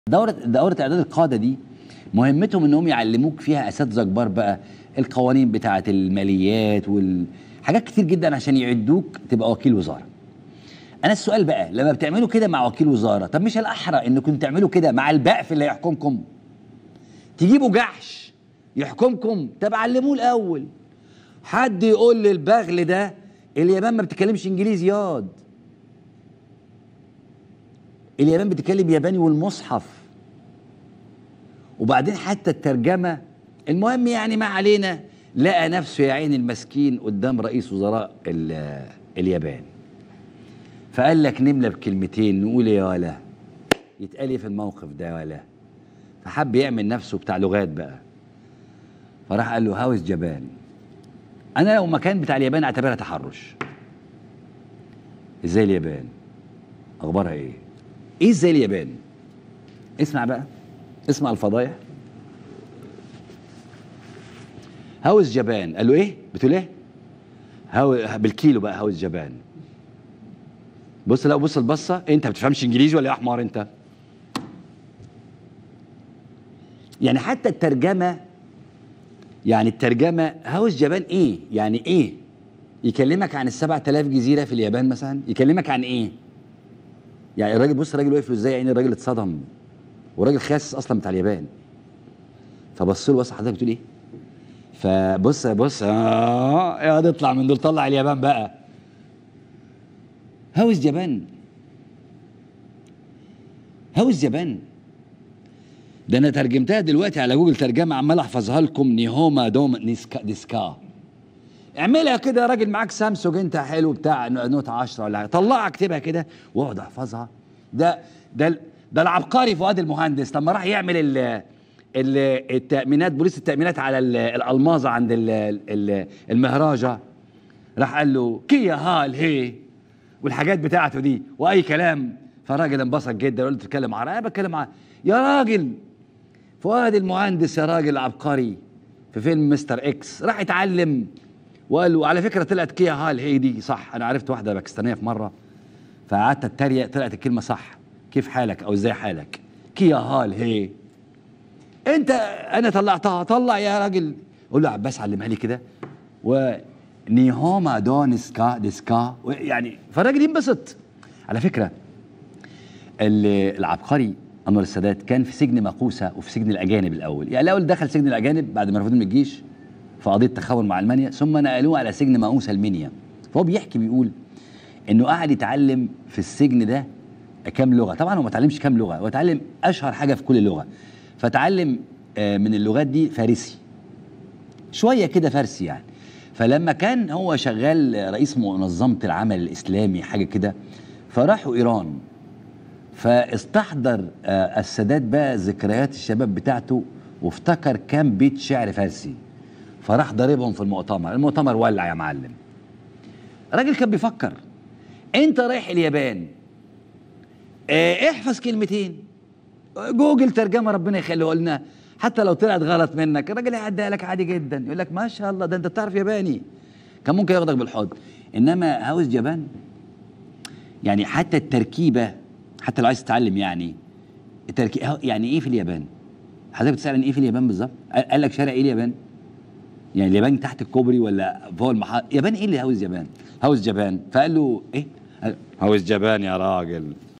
دوره دوره اعداد القاده دي مهمتهم انهم يعلموك فيها اساتذه كبار بقى القوانين بتاعه الماليات والحاجات كتير جدا عشان يعدوك تبقى وكيل وزاره انا السؤال بقى لما بتعملوا كده مع وكيل وزاره طب مش الاحرى انكم تعملوا كده مع البقف اللي هيحكمكم تجيبوا جحش يحكمكم طب علموه الاول حد يقول للبغل ده اليابان ما بتتكلمش انجليزي ياض اليابان بتتكلم ياباني والمصحف وبعدين حتى الترجمه المهم يعني ما علينا لقى نفسه يا عين المسكين قدام رئيس وزراء ال- اليابان فقال لك نملى بكلمتين نقول يا ولا يتقال إيه في الموقف ده يا ولا فحب يعمل نفسه بتاع لغات بقى فراح قال له هاوس جبان انا لو مكان بتاع اليابان اعتبرها تحرش ازاي اليابان اخبارها ايه ايه ازاي اليابان اسمع بقى اسمع الفضايح هاوس جبان قال له ايه بتقول ايه هاو بالكيلو بقى هاوس جبان بص لا بص البصه انت ما بتفهمش انجليزي ولا يا حمار انت يعني حتى الترجمه يعني الترجمه هاوس جبان ايه يعني ايه يكلمك عن السبع تلاف جزيره في اليابان مثلا يكلمك عن ايه يعني الراجل بص الراجل وقف له ازاي يعني الراجل اتصدم وراجل خاس اصلا بتاع اليابان فبص له بص حضرتك بتقول ايه فبص بص اه يقعد اطلع من دول طلع اليابان بقى هاوس جبان هاوس جبان ده انا ترجمتها دلوقتي على جوجل ترجمه عمال احفظها لكم نيهوما دوم نيسكا ديسكا اعملها كده يا راجل معاك سامسونج انت حلو بتاع نوت 10 ولا حاجه طلعها اكتبها كده واقعد احفظها ده ده ده العبقري فؤاد المهندس لما راح يعمل ال ال التامينات بوليس التامينات على ال- الالماظه عند ال ال المهراجه راح قال له كيا هال هي والحاجات بتاعته دي واي كلام فالراجل انبسط جدا وقال له تتكلم عربي انا بتكلم عربي يا راجل فؤاد المهندس يا راجل عبقري في فيلم مستر اكس راح يتعلم وقال له على فكره طلعت كيا هال هي دي صح انا عرفت واحده باكستانيه في مره فقعدت اتريق طلعت الكلمه صح كيف حالك او ازاي حالك كيا هال هي انت انا طلعتها طلع يا راجل قول له يا عباس علمها لي كده ونيهوما دونسكا ديسكا يعني فالراجل ينبسط على فكره ال- العبقري انور السادات كان في سجن مقوسه وفي سجن الاجانب الاول يعني الاول دخل سجن الاجانب بعد ما رفضوه من الجيش في قضيه تخاون مع المانيا ثم نقلوه على سجن مقوسه المنيا فهو بيحكي بيقول انه قعد يتعلم في السجن ده كام لغه طبعا هو ما اتعلمش كام لغه هو اتعلم اشهر حاجه في كل لغه فتعلم آه، من اللغات دي فارسي شويه كده فارسي يعني فلما كان هو شغال رئيس منظمه العمل الاسلامي حاجه كده فراحوا ايران فاستحضر آه، السادات بقى ذكريات الشباب بتاعته وافتكر كام بيت شعر فارسي فراح ضاربهم في المؤتمر المؤتمر ولع يا معلم راجل كان بيفكر انت رايح اليابان اه احفظ كلمتين جوجل ترجمه ربنا يخليه لنا حتى لو طلعت غلط منك الراجل هيعديها لك عادي جدا يقول لك ما شاء الله ده انت بتعرف ياباني كان ممكن ياخدك بالحضن انما هاوس جبان يعني حتى التركيبه حتى لو عايز تتعلم يعني التركيبه يعني ايه في اليابان؟ حضرتك بتسال عن ايه في اليابان بالظبط؟ قال قال لك شارع ايه اليابان؟ يعني اليابان تحت الكوبري ولا فوق المحطه؟ يابان ايه اللي هاوس يابان؟ هاوس جبان فقال له ايه؟ قال هاوس جبان يا راجل